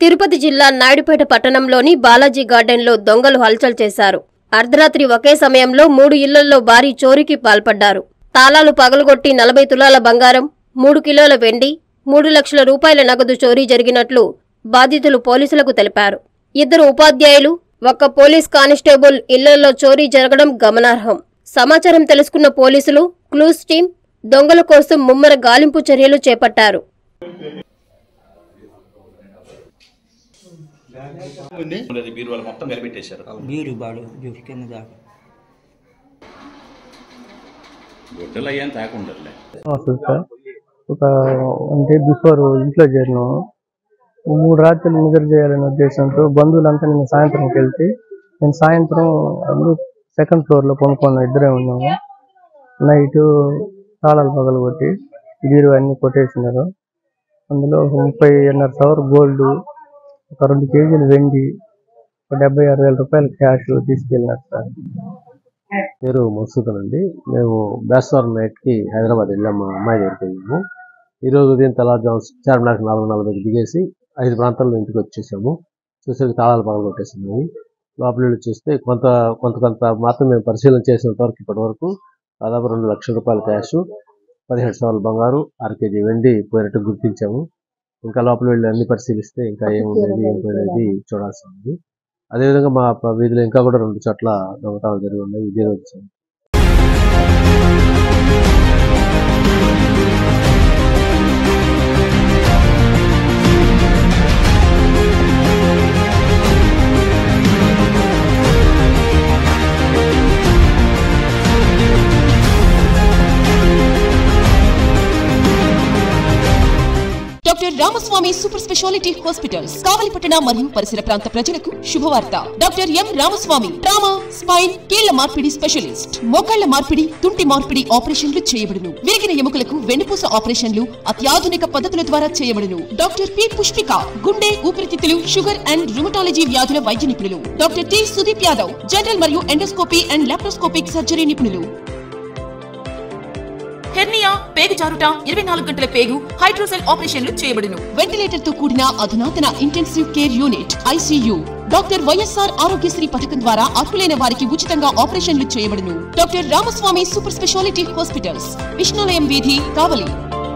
తిరుపతి జిల్లా నాయుడుపేట పట్టణంలోని బాలాజీ గార్డెన్లో దొంగలు హల్చల్ చేశారు అర్ధరాత్రి ఒకే సమయంలో మూడు ఇళ్లలో భారీ చోరీకి పాల్పడ్డారు తాళాలు పగలగొట్టి నలభై తులాల బంగారం మూడు కిలోల వెండి మూడు లక్షల రూపాయల నగదు చోరీ జరిగినట్లు బాధితులు పోలీసులకు తెలిపారు ఇద్దరు ఉపాధ్యాయులు ఒక్క పోలీస్ కానిస్టేబుల్ ఇళ్లలో చోరీ జరగడం గమనార్హం సమాచారం తెలుసుకున్న పోలీసులు క్లూస్ టీం దొంగల కోసం ముమ్మర గాలింపు చర్యలు చేపట్టారు ఉండేది బీరువాలు మొత్తం కలిపెట్టేశారు బీరు బాడు బీరు కింద దాకా గొడ్డలు అయ్యాని తాకుండదులే వస్తుంది సార్ ఒక వన్ డే బిఫోర్ ఇంట్లో చేరినాము మూడు రాత్రులు నిద్ర చేయాలనే ఉద్దేశంతో బంధువులంతా నిన్న సాయంత్రంకి వెళ్తే నేను సాయంత్రం అందరూ సెకండ్ ఫ్లోర్లో కొనుక్కున్న ఇద్దరే ఉన్నాము నైట్ తాళాలు పగలు కొట్టి బీరు అన్ని కొట్టేసినారు అందులో ఒక ముప్పై ఎన్నర సవర్ గోల్డ్ ఒక రెండు కేజీలు వెండి ఒక డెబ్బై ఆరు వేల రూపాయల క్యాష్ తీసుకెళ్ళినారు సార్ పేరు మసూదన్ అండి మేము బేస్వార్ నైట్ కి హైదరాబాద్ వెళ్ళాము మా అమ్మాయి దగ్గరికి వెళ్ళాము ఈ రోజు ఉదయం తెల్లవారుజాము చార్మినార్కి నాలుగు నలభైకి దిగేసి ఐదు ప్రాంతాల్లో ఇంటికి వచ్చేసాము చూసేది తాళాలు పగలు కొట్టేసినాయి లోపల వెళ్ళి చూస్తే కొంత కొంత కొంత మాత్రం మేము పరిశీలన చేసినంత వరకు ఇప్పటి వరకు దాదాపు రెండు లక్షల రూపాయల క్యాష్ పదిహేడు సవాలు బంగారు అర కేజీ వెండి పోయినట్టు గుర్తించాము ఇంకా లోపల వెళ్ళి అన్ని పరిశీలిస్తే ఇంకా ఏముండేది ఏం పోయినది చూడాల్సి ఉంది అదేవిధంగా మా ప- వీధిలో ఇంకా కూడా రెండు చోట్ల దొంగతనాలు జరిగి ఉన్నాయి ఇదే రోజు sir. Doctor Ramaswamy super speciality hospitals కావలిపట్టణ మరియు పరిసర ప్రాంత ప్రజలకు శుభవార్త doctor M Ramaswamy trauma spine కీళ్ల మార్పిడి స్పెషలిస్ట్ మోకాళ్ల మార్పిడి తుంటి మార్పిడి ఆపరేషన్లు చేయబడును విరిగిన ఎముకలకు వెన్నుపూస ఆపరేషన్లు అత్యాధునిక పద్ధతుల ద్వారా చేయబడును డాక్టర్ పి పుష్పిక గుండె ఊపిరితిత్తులు షుగర్ అండ్ రుమటాలజీ వ్యాధుల వైద్య నిపుణులు doctor T Sudeep Yadav general మరియు ఎండోస్కోపీ అండ్ లాప్రోస్కోపిక్ సర్జరీ నిపుణులు హెర్నియా పేగు జారుట ఇరవై నాలుగు గంటల పేగు హైడ్రోసెల్ ఆపరేషన్లు చేయబడును వెంటిలేటర్ తో కూడిన అధునాతన intensive care unit ICU doctor YSR Aarogyasri పథకం ద్వారా అర్హులైన వారికి ఉచితంగా ఆపరేషన్లు చేయబడును doctor Ramaswamy super speciality hospitals Vishnulayam వీధి కావలి